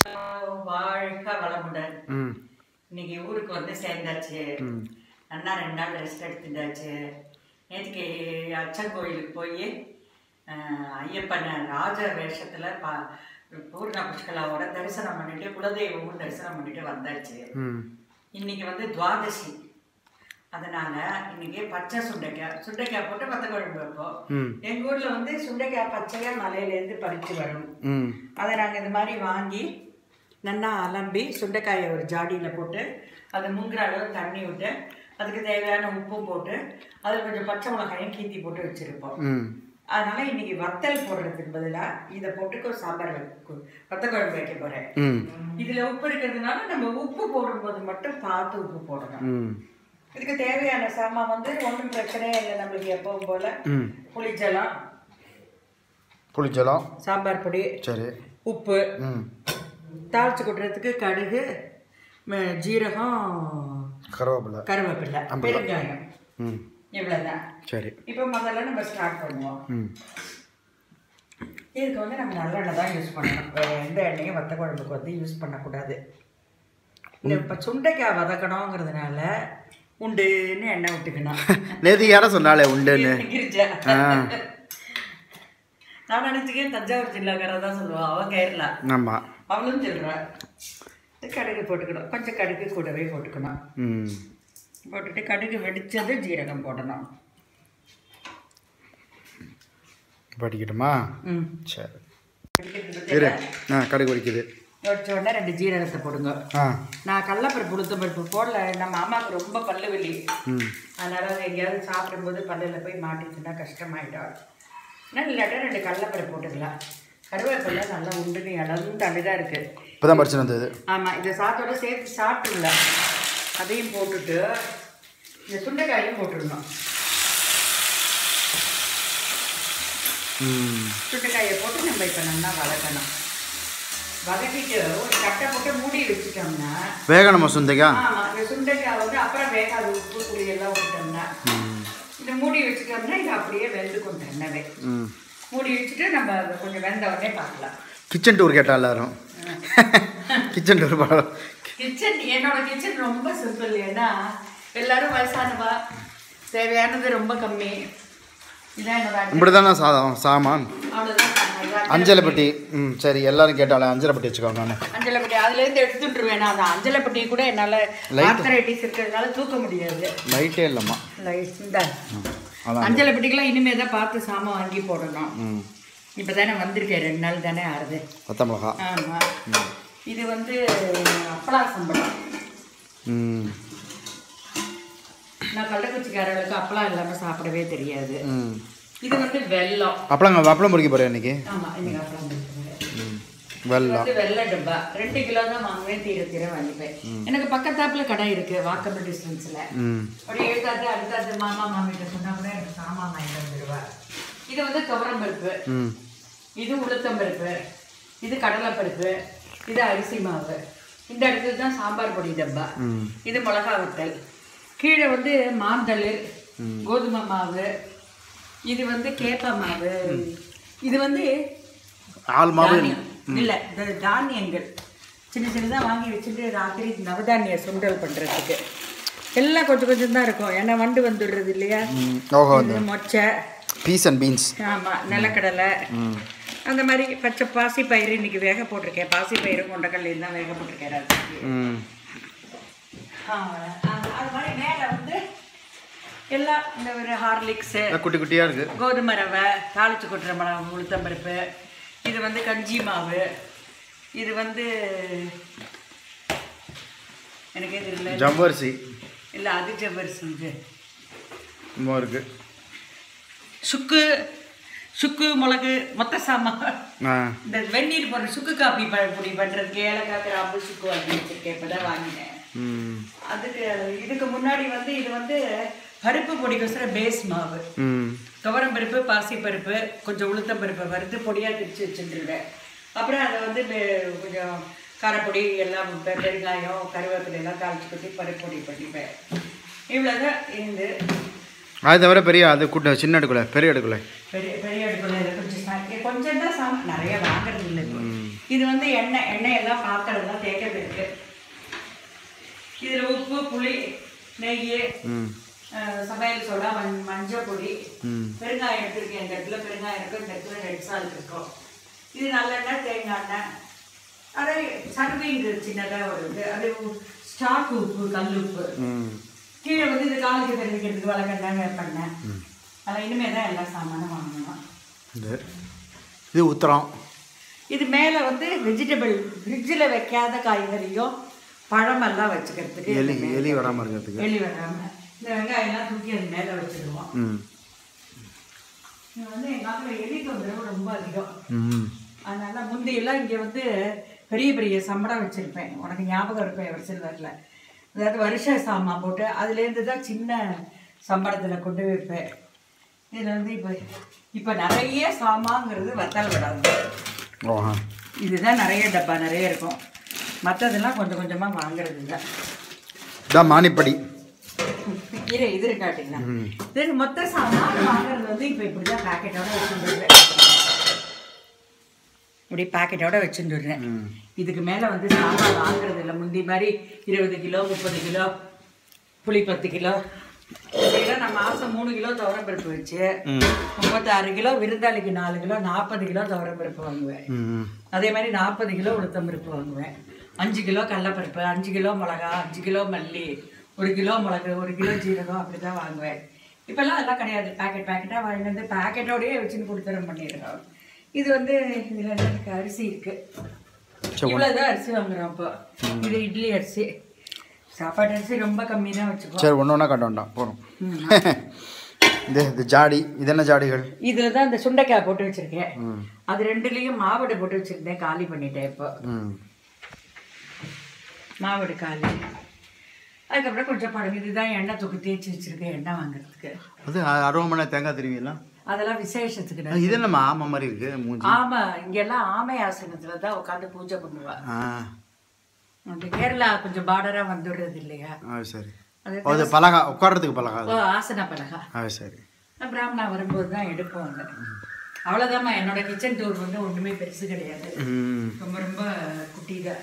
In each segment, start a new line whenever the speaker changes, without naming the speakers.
வாழ்க வளமுடன்
ம்
இன்னைக்கு ஊருக்கு வந்து சேர்ந்தாச்சு
ம்
அண்ணா ரெண்டு நாள் ரெஸ்ட் எடுத்துட்டாச்சு நேற்றுக்கு அச்சன் கோயிலுக்கு போய் ஐயப்பனை ராஜ வேஷத்துல பா பூர்ண புஷ்கலாவோட தரிசனம் பண்ணிட்டு குலதெய்வமும் தரிசனம் பண்ணிட்டு வந்தாச்சு
ம்
இன்னைக்கு வந்து துவாதசி அதனால இன்னைக்கு பச்சை சுண்டைக்காய் சுண்டைக்காய் போட்டு வத்த குழம்பு வைப்போம்
ம்
எங்க ஊர்ல வந்து சுண்டைக்காய் பச்சையா மலையிலேருந்து பறிச்சு வரும்
ம்
அதை நாங்கள் இது மாதிரி வாங்கி நல்லா அலம்பி சுண்டைக்காயை ஒரு ஜாடியில் போட்டு அது முங்குற அளவு தண்ணி விட்டு அதுக்கு தேவையான உப்பும் போட்டு அதில் கொஞ்சம் பச்சை மிளகாயும் கீத்தி போட்டு வச்சுருப்போம்
ம்
அதனால இன்னைக்கு வத்தல் போடுறதுக்கு பதிலாக இதை போட்டு சாம்பார் வைக்க- வத்த குழம்பு வைக்க போகிறேன்
ம்
இதில் உப்பு இருக்கிறதுனால நம்ம உப்பு போடும்போது மட்டும் பார்த்து உப்பு போடணும்
ம்
இதுக்கு தேவையான சாமான் வந்து ஒன்றும் பிரச்சனையே இல்லை நம்மளுக்கு எப்பவும் போல்
ம்
புளிஜலம்
புளிச்சலம்
சாம்பார் பொடி
சரி
உப்பு
ம்
தாளிச்சு கொட்டுறதுக்கு கடுகு ம- ஜீரகம்
கருவேப்பிலை
கருவேப்பிலை பெருங்காயம்
ம்
இவ்வளோதான்
சரி
இப்போ முதல்ல நம்ம ஸ்டார்ட் பண்ணுவோம்
ம்
இதுக்கு வந்து நம்ம நல்லெண்ணெய் தான் யூஸ் பண்ணணும் வேற எந்த எண்ணெயும் வத்த குழம்புக்கு வந்து யூஸ் பண்ணக்கூடாது இந்த இப்போ சுண்டைக்காய் வதக்கணுங்கிறதுனால உண்டுன்னு எண்ணெய் விட்டுக்கணும்
நேற்று யாரை சொன்னாலே உண்டுன்னு
கிரிஜா
ஆ
நான் நினச்சிக்கேன் தஞ்சாவூர் ஜில்லாக்காரர் தான் சொல்லுவான் அவன் கேரளா
ஆமாம்
அவளும் சொல்கிறா கடுகு போட்டுக்கணும் கொஞ்சம் கடுகு கூடவே போட்டுக்கணும்
ம்
போட்டுட்டு கடுகு வெடிச்சது ஜீரகம் போடணும்
படிக்கட்டுமா
ம்
சரி
வெடிக்கிறது
இரு
பத்தியா?
ஆ கடுகு வலிக்குது
வெடிச்ச உடனே ரெண்டு ஜீரகத்தை போடுங்க
ஆ
நான் கடலப்பருப்பு உளுத்தம் பருப்பு போடல நம்ம அம்மாவுக்கு ரொம்ப பல்லு வலி
ம்
அதனால அது எங்கேயாவது சாப்பிடும்போது பல்லில் போய் மாட்டிச்சுன்னா கஷ்டமாயிடும் ஆனால் இல்லாட்டா ரெண்டு கடலப்பருப்பு போட்டுக்கலாம் கருவேப்பிலை நல்லா உண்டுன்னு இளந்து அப்படிதான் இருக்கு
இப்போ தான் படிச்சு வந்தது
ஆமாம் இதை சாத்தோட சேர்த்து சாப்பிட்டுல அதையும் போட்டுட்டு இந்த சுண்டைக்காயும் போட்டுடணும்
ம்
சுண்டைக்காயை போட்டு நம்ம இப்போ நல்லா வதக்கணும் வதக்கிட்டு ஒரு கட்டை போட்டு மூடி வச்சுட்டோம்னா
வேகணுமா சுந்தைக்கா
ஆமா இந்த சுண்டைக்காய் வந்து அப்புறம் வேகாத உப்பு புளி எல்லாம் விட்டுட்டோம்னா
ம்
இந்த மூடி வச்சுட்டோம்னா இது அப்படியே வெந்து கொண்டு என்னவே
ம்
மூடி வச்சுட்டு நம்ம அதை கொஞ்சம் வெந்த உடனே பார்க்கலாம்
கிச்சன் டூர் கேட்டா எல்லாரும் கிச்சன் டூர் படம்
கிச்சன் என்னோட கிச்சன் ரொம்ப சிம்பிள் ஏன்னா எல்லாரும் வயசானவா தேவையானது ரொம்ப கம்மி இதான் என்னோட அட்ரஸ்.
இப்படி தானே சாதம் சாமான்
அவ்வளவுதான் சாமான்.
அஞ்சலைப்பட்டி ம் சரி எல்லாரும் கேட்டாலே அஞ்சலைப்பட்டி வச்சுக்கோங்க நான்
அஞ்சலைப்பட்டி அதுலேருந்து எடுத்துட்டுருவேன் நான் அந்த அஞ்சலைப்பட்டி கூட என்னால் ஆர்த்தரைட்டிஸ் இருக்கிறதுனால தூக்க முடியாது
லைட்டே இல்லைம்மா
லைட் இந்த
அதான்
அஞ்சலைப்பட்டிக்கெல்லாம் இனிமே தான் பார்த்து சாமான் வாங்கி போடணும்
ம்
இப்போ தானே வந்திருக்கேன் ரெண்டு நாள் தானே ஆறுது
பத்த மிளகா
ஆமாம் இது வந்து அப்பளா சம்பளம்
ம்
நான் கள்ளக்குச்சிக்காரர்களுக்கு அப்பளம் இல்லாமல் சாப்பிடவே தெரியாது
ம்
இது வந்து வெல்லம்
அப்பளங்க அப்பளம் பொறிக்க போகிறேன் இன்னைக்கு
ஆமாம் இன்னைக்கு அப்பளம் இருக்குங்க.
ம்
இது
வெள்ளம்
வந்து வெள்ளை டப்பா ரெண்டு கிலோ தான் வாங்குவேன் தீர தீர வாங்கிப்பேன் எனக்கு பக்கத்தாப்புல கடை இருக்கு வாக்கபிள் டிஸ்டன்ஸ்ல
ம்
அப்படியே எழுத்தாத்து அடுத்தாத்து மாமா மாமிகிட்ட சொன்னா கூட எனக்கு சாமான் வாங்கிட்டு வந்துடுவா இது வந்து துவரம் பருப்பு
ம்
இது உளுத்தம் பருப்பு இது கடலை பருப்பு இது அரிசி மாவு இந்த இடத்துல தான் சாம்பார் பொடி டப்பா
ம்
இது மிளகா வத்தல் கீழே வந்து மாந்தள் கோதுமை மாவு இது வந்து கேப்ப மாவு இது வந்து
ஆள் மாவு
தானியம். இல்ல இந்த தானியங்கள் சின்ன சின்னதா வாங்கி வச்சுட்டு ராத்திரி நவதானிய சுண்டல் பண்றதுக்கு எல்லாம் கொஞ்சம் கொஞ்சம் தான் இருக்கும் ஏன்னா வண்டு வந்துடுறது இல்லையா
ம் ஓஹோ
இது மொச்சை
பீஸ் அண்ட் பீன்ஸ்
ஆமா நிலக்கடலை அந்த மாதிரி பச்சை பாசி பயிறு இன்னைக்கு வேக போட்டிருக்கேன் பாசி பயிறு கொண்டக்கல்லையும் தான் வேக போட்டிருக்கேன் ராத்திரிக்கு.
ம்
ஆ, அது அது மாதிரி மேலே வந்து எல்லாம் இந்த ஒரு ஹார்லிக்ஸு
எல்லாம் குட்டி குட்டியாக இருக்குது
கோதுமை ரவை தாளிச்சு கொட்டுற மிளகா உளுத்தம்பருப்பு இது வந்து கஞ்சி மாவு இது வந்து எனக்கே தெரியல
ஜவ்வரிசி
இல்லை அது ஜவ்வரிசி இது
இன்னும் இருக்குது
சுக்கு சுக்கு மிளகு மொத்த சாமான்
ஆ
இந்த வெந்நீர் போடுற சுக்கு காப்பி ப பொடி பண்ணுறதுக்கு ஏலக்காய் கிராம்பு சுக்கு வாங்கி வச்சிருக்கேன் இப்போ தான் வாங்கினேன்
ம்
அதுக்கு இதுக்கு முன்னாடி வந்து இது வந்து பருப்பு பொடிக்கொசர பேஸ் மாவு
ம்
துவரம் பருப்பு பாசி பருப்பு கொஞ்சம் உளுத்தம் பருப்பை வறுத்து பொடியாக திரிச்சு வச்சுட்டுருவேன் அப்புறம் அதை வந்து பெ- கொஞ்சம் காரப்பொடி எல்லாம் பெ- பெருங்காயம் கருவேப்பிலை எல்லாம் தாளிச்சு கொட்டி பருப்பு பொடி பண்ணிப்பேன் இவ்வளோதான் இருந்து
அது தவிர பெரிய அது கூட்ட சின்ன அடுக்குள்ள பெரிய அடுக்குள்ள
பெரிய பெரிய அடுப்பில் கொஞ்சம் சா- கொஞ்சம் தான் சாமான் நிறைய வாங்குறது இல்லை இப்போ
ம்
இது வந்து எண்ணெய் எண்ணெய் எல்லாம் பாத்திரம் எல்லாம் தேய்க்கிறது இருக்கு இதில் உப்பு புளி நெய்
ம்
அஹ், சமையல் சோடா மண் மஞ்சள் பொடி
ம்
பெருங்காயம் எடுத்துருக்கேன் இந்த இடத்துல பெருங்காயம் இருக்கும் இந்த இடத்துல ரெட் சால்ட் இருக்கும் இது நல்லெண்ணெய் தேங்காய் எண்ணெய் அதே சர்விங் சின்னதாக ஒரு இது அது ஸ்டாக் உப்பு கல் உப்பு
ம்
கீழே வந்து இது காலுக்கு தெரிவிக்கிறதுக்கு வளர்க்கண்டாங்க பண்ணேன் அதில் இனிமேல் தான் எல்லா சாமானும் வாங்கணும்
இது இது உத்தரம்
இது மேலே வந்து வெஜிடபிள் ஃப்ரிட்ஜில் வைக்காத காய்கறியும் பழமெல்லாம் வச்சுக்கிறதுக்கு
எலி எலி வராமல் இருக்கிறதுக்கு
வெளி வராமல் இந்த வெங்காயம்லாம் தூக்கி அது மேலே வச்சுருவோம்
ம்
இது வந்து எங்கள் காலத்தில் எலி தொந்தரவு ரொம்ப அதிகம்
ம்
அதனால முந்தையெல்லாம் இங்கே வந்து பெரிய பெரிய சம்பளம் வச்சுருப்பேன் உனக்கு ஞாபகம் இருப்பேன் ஒரு சில்வரில் அதாவது வருஷ சாமான் போட்டு அதுலேருந்து தான் சின்ன சம்பளத்தில் கொண்டு வைப்பேன் இதில் வந்து இப்போ இப்போ நிறைய சாமான்ங்கிறது வத்தல் விடாது
ஓ ஆ
இதுதான் நிறைய டப்பா நிறைய இருக்கும் மற்றதெல்லாம் கொஞ்சம் கொஞ்சமாக வாங்குறது இல்லை
இதான் மானிப்படி
இரு இது இருக்காட்டிங்களா இது மொத்த சாமான் வாங்குறது வந்து இப்போ இப்படி தான் பேக்கெட்டோட வச்சுருந்தேன் இப்படி பேக்கெட்டோட வச்சுருந்துடுறேன்
ம்
இதுக்கு மேலே வந்து சாமான் வாங்குறது இல்லை முந்தி மாதிரி இருபது கிலோ முப்பது கிலோ புளி பத்து கிலோ இதெல்லாம் நான் மாதம் மூணு கிலோ துவரம்பருப்பு வச்சு
ம்
முப்பத்தாறு கிலோ விருந்தாளிக்கு நாலு கிலோ நாற்பது கிலோ துவரம்பருப்பு வாங்குவேன்
ம்
அதே மாதிரி நாற்பது கிலோ உளுத்தம்பருப்பு வாங்குவேன் அஞ்சு கிலோ கடலப்பருப்பு அஞ்சு கிலோ மிளகா அஞ்சு கிலோ மல்லி ஒரு கிலோ மிளகு ஒரு கிலோ ஜீரகம் அப்படி தான் வாங்குவேன் இப்போல்லாம் அதெல்லாம் கிடையாது பேக்கெட் பேக்கெட்டாக வாங்கிட்டு வந்து பேக்கெட்டோடயே வச்சுன்னு கொடுத்துரும் பண்ணிடுறோம் இது வந்து இதில் என்ன இருக்கு அரிசி இருக்கு இவ்வளோதான் அரிசி வாங்குறோம் இப்போ இது இட்லி அரிசி சாப்பாடு அரிசி ரொம்ப கம்மி தான் வச்சுக்கோ
சரி ஒன்று ஒன்றா காட்ட வேண்டாம் போகிறோம் இது இது ஜாடி இது என்ன ஜாடிகள்
இதில் தான் இந்த சுண்டைக்காய் போட்டு வச்சிருக்கேன்
ம்
அது ரெண்டுலேயும் மாவடை போட்டு வச்சிருந்தேன் காலி பண்ணிட்டேன் இப்போ
ம்
மாவடு காலி அதுக்கப்புறம் கொஞ்சம் பழம் இதுதான் எண்ணெய் தூக்கி தேய்ச்சி வச்சிருக்கேன் எண்ணெய் வாங்குறதுக்கு
அது அருவமனை தேங்காய் திரும்பியெல்லாம்
அதெல்லாம் விசேஷத்துக்கு நான்
இது என்னம்மா ஆமை மாதிரி இருக்கு மூஞ்சி
ஆமா இங்கெல்லாம் ஆமை ஆசனத்துல தான் உட்காந்து பூஜை பண்ணுவா
ஆ
அந்த கேரளா கொஞ்சம் பார்டரா வந்துடுறது இல்லையா
ஆ சரி
அது
ஓ, அது பலகா உட்கார்றதுக்கு பலகா
ஓ
அது
ஆசன பலகா
ஆ சரி
பிராமணா வரும்போது தான் எடுப்போம் அங்க அவ்வளோதாம்மா என்னோட கிச்சன் டூர் வந்து ஒண்ணுமே பெருசு கிடையாது
ம்
ரொம்ப ரொம்ப குட்டி தான்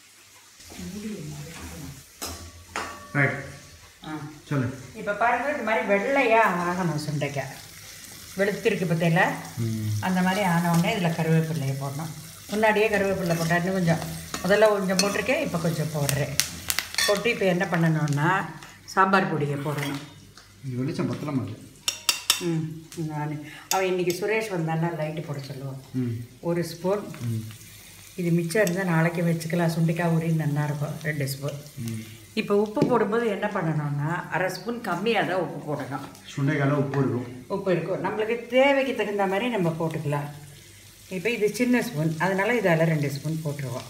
ரைட்
ஆ
சொல்லு
இப்போ பாருங்க இந்த மாதிரி வெள்ளையா ஆகணும் சுண்டைக்காய் வெளுத்திருக்கு பத்தியில
ம்
அந்த மாதிரி ஆன உடனே இதில் கருவேப்பிள்ளையை போடணும் முன்னாடியே கருவேப்பிள்ளை போட்டா இன்னும் கொஞ்சம் முதல்ல கொஞ்சம் போட்டிருக்கேன் இப்போ கொஞ்சம் போடுறேன் போட்டு இப்போ என்ன பண்ணணும்னா சாம்பார் பொடியை போடணும்
இது வெளிச்சம் பத்தலமா அது
ம் நான் அவன் இன்னைக்கு சுரேஷ் வந்தான்னா லைட்டு போட சொல்லுவான்
ம்
ஒரு ஸ்பூன்
ம்
இது மிச்சம் இருந்தால் நாளைக்கு வச்சுக்கலாம் சுண்டிக்காய் உரி நல்லா இருக்கும் ரெண்டு ஸ்பூன்
ம்
இப்போ உப்பு போடும்போது என்ன பண்ணணும்னா அரை ஸ்பூன் கம்மியாக தான் உப்பு போடணும்
சுண்டைக்கால உப்பு இருக்கும்
உப்பு இருக்கும் நம்மளுக்கு தேவைக்கு தகுந்த மாதிரி நம்ம போட்டுக்கலாம் இப்போ இது சின்ன ஸ்பூன் அதனால இதால் ரெண்டு ஸ்பூன் போட்டுருவோம்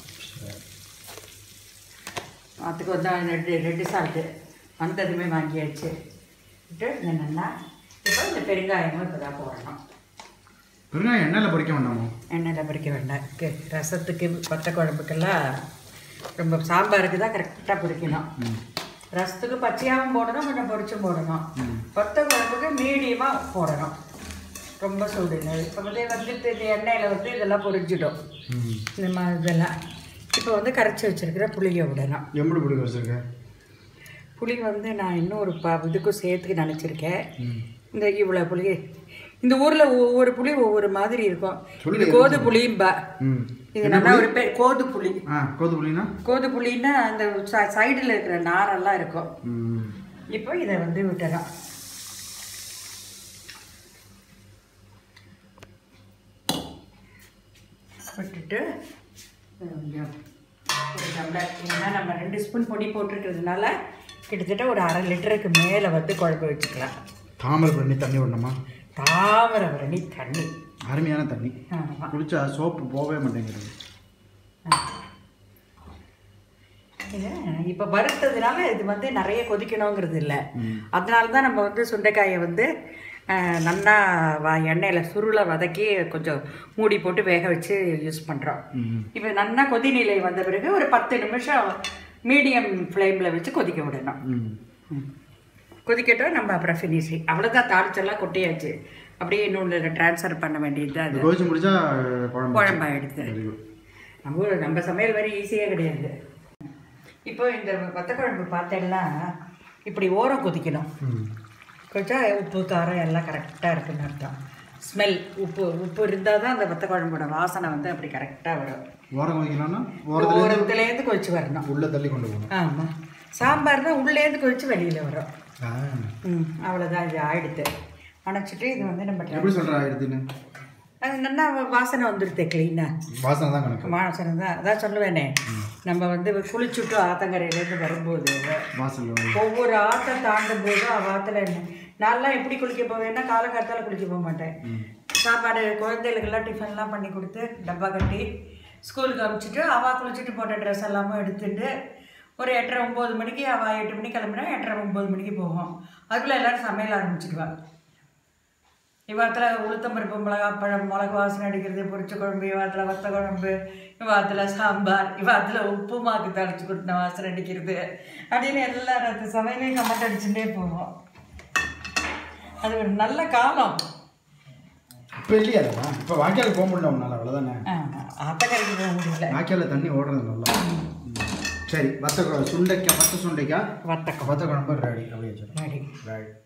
அதுக்கு வந்து ரெட்டு ரெட்டு சால்ட்டு வந்ததுமே வாங்கியாச்சு விட்டு என்னென்னா இப்போ இந்த பெருங்காயமும் இப்போ தான் போடணும்
பெருங்காயம் எண்ணெயில் பொரிக்க வேண்டாமோ
எண்ணெயில் பொரிக்க வேண்டாம் கு- ரசத்துக்கு வத்த குழம்புக்கெல்லாம் ரொம்ப சாம்பாருக்கு தான் கரெக்டாக பொரிக்கணும் ரசத்துக்கு பச்சையாகவும் போடணும் கொஞ்சம் பொரிச்சும் போடணும் வத்த குழம்புக்கு மீடியமாக போடணும் ரொம்ப சூடு இல்லை இப்போ வந்து வந்துட்டு இந்த எண்ணெயில் வந்து இதெல்லாம் பொரிஞ்சிடும்
ம்
இந்த மாதிரி இதெல்லாம் இப்போ வந்து கரைச்சி வச்சிருக்கிற புளியை விடணும்
எப்படி பிடிக்க வச்சிருக்க
புளி வந்து நான் இன்னும் ஒரு ப இதுக்கும் சேர்த்து நினச்சிருக்கேன்
ம்
இந்த இவ்வளோ புளி இந்த ஊரில் ஒவ்வொரு புளி ஒவ்வொரு மாதிரி இருக்கும்
சொல்லு,
இது கோது புளியும்பா
ம்
இது நல்லா ஒரு பேர் கோது புளி
ஆ கோது புளினா
கோது புளின்னா அந்த சைடில் இருக்கிற நாரெல்லாம் இருக்கும்
ம்
இப்போ இதை வந்து விட்டுறோம் விட்டுட்டு கொஞ்சம் ஒரு டம்ளர் ஏன்னா நம்ம ரெண்டு ஸ்பூன் பொடி போட்டிருக்கிறதுனால கிட்டத்தட்ட ஒரு அரை லிட்டருக்கு மேலே வந்து குழம்பு வச்சுக்கலாம்
தாமரை பண்ணி தண்ணி விடணுமா
தாமிரபரணி தண்ணி
அருமையான தண்ணி
ஆமாம்
குளிச்சா சோப்பு போகவே மாட்டேங்கிறது
இது இப்போ வறுத்ததுனால இது வந்து நிறைய கொதிக்கணுங்கிறது இல்லை அதனால தான் நம்ம வந்து சுண்டைக்காயை வந்து அஹ், நல்லா வ எண்ணெயில் சுருளை வதக்கி கொஞ்சம் மூடி போட்டு வேக வச்சு யூஸ் பண்ணுறோம்
ம்
இப்போ நல்லா கொதிநிலை வந்த பிறகு ஒரு பத்து நிமிஷம் மீடியம் ஃப்ளேமில் வச்சு கொதிக்க விடணும்
ம்
ம். கொதிக்கட்டும் நம்ம அப்புறம் ஃபினிஷிங் அவ்வளோதான் தாளிச்செல்லாம் கொட்டியாச்சு அப்படியே இன்னொன்று ட்ரான்ஸ்ஃபர் பண்ண வேண்டியது தான் அது
கொதிச்சு முடிச்சா குழம்பு
குழம்பாயிடுது
வெரி குட்
நம்ம ஊர் நம்ம சமையல் வரை ஈஸியாக கிடையாது இப்போ இந்த வத்தக்குழம்பு பார்த்தேன்னா இப்படி ஓரம் கொதிக்கணும்
ம்
கொஞ்சம் உப்பு காரம் எல்லாம் கரெக்டாக இருக்குன்னு அர்த்தம் ஸ்மெல் உப்பு உப்பு இருந்தால் தான் அந்த வத்தக்குழம்போட வாசனை வந்து அப்படி கரெக்டாக வரும்
ஓரம் வைக்கணும்னா ஓரத்துல
ஓரத்துலேருந்து கொதிச்சு வரணும்
உள்ள தள்ளி கொண்டு போகணும்
ஆமாம் சாம்பார் தான் உள்ளேருந்து கொதிச்சு வெளியில் வரும்
ஆ.
ம் அவ்வளோதான் இது ஆயிடுத்து அணைச்சிட்டு இது வந்து நம்ம
எப்படி சொல்ற ஆயிடுதுன்னு
அது நல்லா வாசனை வந்துடுது க்ளீனாக
வாசனை தான் கணக்கு
வாசனை தான் அதான் சொல்லுவேனே நம்ம வந்து குளிச்சுட்டு ஆத்தங்கரையிலேருந்து வரும்போது
வாசல்
ஒவ்வொரு ஆற்றை தாண்டும் போதும் அவ ஆற்றுல என்ன நான்லாம் எப்படி குளிக்க போவேன்னா காலங்காலத்தால் குளிக்க போக மாட்டேன் சாப்பாடு குழந்தைகளுக்கெல்லாம் டிஃபன்லாம் பண்ணி கொடுத்து டப்பா கட்டி ஸ்கூலுக்கு அனுப்பிச்சிட்டு அவள் குளிச்சுட்டு போட்ட ட்ரெஸ் எல்லாமே எடுத்துட்டு ஒரு எட்டரை ஒம்பது மணிக்கு அவள் எட்டு மணிக்கு கிளம்புனா எட்டரை ஒம்பது மணிக்கு போகும் அதுக்குள்ளே எல்லோரும் சமையல் ஆரம்பிச்சிடுவாள் இவாத்தில் உளுத்தம்பருப்பு மிளகாப்பழம் மிளகு வாசனை அடிக்கிறது பொரிச்ச குழம்பு இவாத்தில் வத்த குழம்பு இவாத்தில் சாம்பார் இவாத்தில் உப்பு மாக்கு தழைச்சி கொடுத்த வாசனை அடிக்கிறது அப்படின்னு எல்லாரும் அந்த சமையலையும் கமெண்ட் அடிச்சுட்டே போவோம் அது ஒரு நல்ல காலம்
இப்போ இல்லையா அதெல்லாம் இப்போ வாய்க்காலுக்கு போக முடியல உன்னால அவ்வளோதானே
ஆத்தக்கரைக்கு போக முடியல
வாய்க்காலில் தண்ணி ஓடுறது நல்லா ம். சரி வத்த குழம்பு சுண்டைக்காய் வத்த சுண்டைக்காய்
வத்தக்கம்
வத்த குழம்பு ரெடி அப்படியே வச்சிடும்
ரெடி
ரெடி